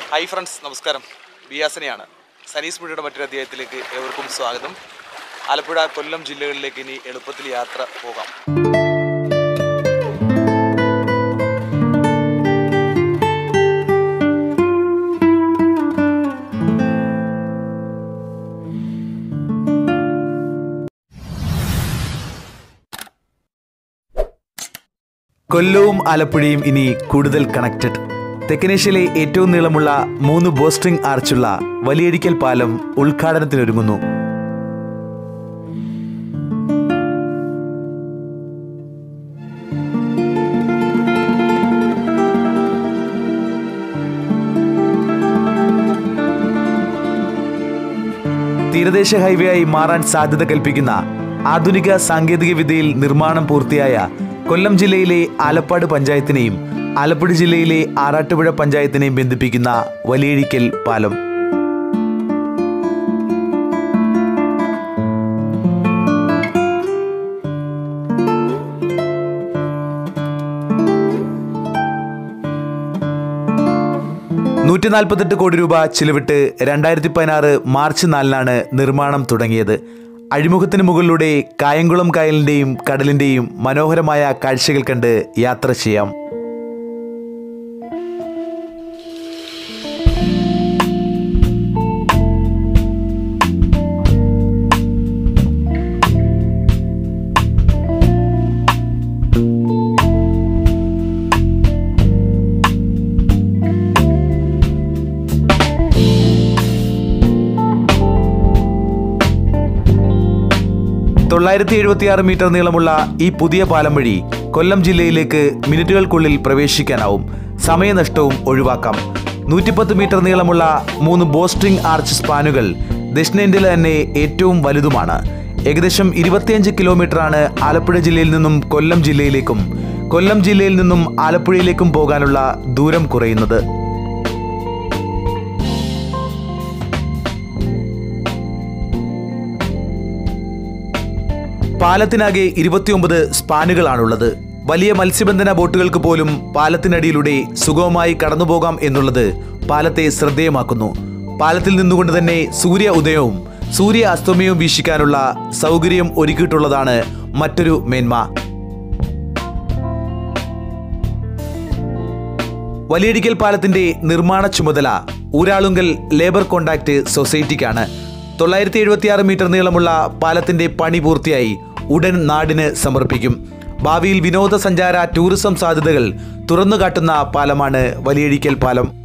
hi friends നമസ്കാരം ബിയാസനെയാണ് സനീസ് മീഡിയയുടെ മറ്റൊരു അധ്യായത്തിലേക്ക് ഏവർക്കും സ്വാഗതം ആലപ്പുഴ കൊല്ലം ജില്ലകളിലേക്ക് ഇനി എളുപ്പത്തിൽ യാത്ര പോകാം കൊല്ലവും ആലപ്പുഴയും ഇനി കൂടുതൽ കണക്റ്റഡ് തെക്കനേഷ്യയിലെ ഏറ്റവും നീളമുള്ള മൂന്ന് ബോസ്ട്രിംഗ് ആർച്ചുള്ള വലിയരിക്കൽ പാലം ഉദ്ഘാടനത്തിനൊരുങ്ങുന്നു തീരദേശ ഹൈവേ ആയി മാറാൻ സാധ്യത കൽപ്പിക്കുന്ന ആധുനിക സാങ്കേതിക വിദ്യയിൽ നിർമ്മാണം പൂർത്തിയായ കൊല്ലം ജില്ലയിലെ ആലപ്പാട് പഞ്ചായത്തിനെയും ആലപ്പുഴ ജില്ലയിലെ ആറാട്ടുപുഴ പഞ്ചായത്തിനെയും ബന്ധിപ്പിക്കുന്ന വലിയഴിക്കൽ പാലം നൂറ്റി നാൽപ്പത്തെട്ട് കോടി രൂപ ചിലവിട്ട് രണ്ടായിരത്തി പതിനാറ് മാർച്ച് നാലിനാണ് നിർമ്മാണം തുടങ്ങിയത് അഴിമുഖത്തിന് മുകളിലൂടെ കായംകുളം കായലിന്റെയും കടലിന്റെയും മനോഹരമായ കാഴ്ചകൾ കണ്ട് യാത്ര ചെയ്യാം തൊള്ളായിരത്തി എഴുപത്തിയാറ് മീറ്റർ നീളമുള്ള ഈ പുതിയ പാലം വഴി കൊല്ലം ജില്ലയിലേക്ക് മിനിറ്റുകൾക്കുള്ളിൽ പ്രവേശിക്കാനാവും സമയനഷ്ടവും ഒഴിവാക്കാം നൂറ്റിപ്പത്ത് മീറ്റർ നീളമുള്ള മൂന്ന് ബോസ്ട്രിംഗ് ആർച്ച് സ്പാനുകൾ ദക്ഷിണേന്ത്യയിലെ തന്നെ ഏറ്റവും വലുതുമാണ് ഏകദേശം ഇരുപത്തിയഞ്ച് കിലോമീറ്ററാണ് ആലപ്പുഴ ജില്ലയിൽ നിന്നും കൊല്ലം ജില്ലയിലേക്കും കൊല്ലം ജില്ലയിൽ നിന്നും ആലപ്പുഴയിലേക്കും പോകാനുള്ള ദൂരം കുറയുന്നത് പാലത്തിനാകെ ഇരുപത്തിയൊമ്പത് സ്പാനുകളാണുള്ളത് വലിയ മത്സ്യബന്ധന ബോട്ടുകൾക്ക് പോലും പാലത്തിനടിയിലൂടെ സുഗമമായി കടന്നുപോകാം എന്നുള്ളത് പാലത്തെ ശ്രദ്ധേയമാക്കുന്നു പാലത്തിൽ നിന്നുകൊണ്ട് തന്നെ സൂര്യ ഉദയവും സൂര്യ അസ്തമയവും വീക്ഷിക്കാനുള്ള സൗകര്യം ഒരുക്കിയിട്ടുള്ളതാണ് മറ്റൊരു മേന്മ വലിയടിക്കൽ പാലത്തിന്റെ നിർമ്മാണ ചുമതല ഊരാളുങ്കൽ ലേബർ കോണ്ടാക്ട് സൊസൈറ്റിക്കാണ് തൊള്ളായിരത്തി എഴുപത്തിയാറ് മീറ്റർ നീളമുള്ള പാലത്തിന്റെ പണി പൂർത്തിയായി ഉടൻ നാടിന് സമർപ്പിക്കും ഭാവിയിൽ വിനോദസഞ്ചാര ടൂറിസം സാധ്യതകൾ തുറന്നുകാട്ടുന്ന പാലമാണ് വലിയഴിക്കൽ പാലം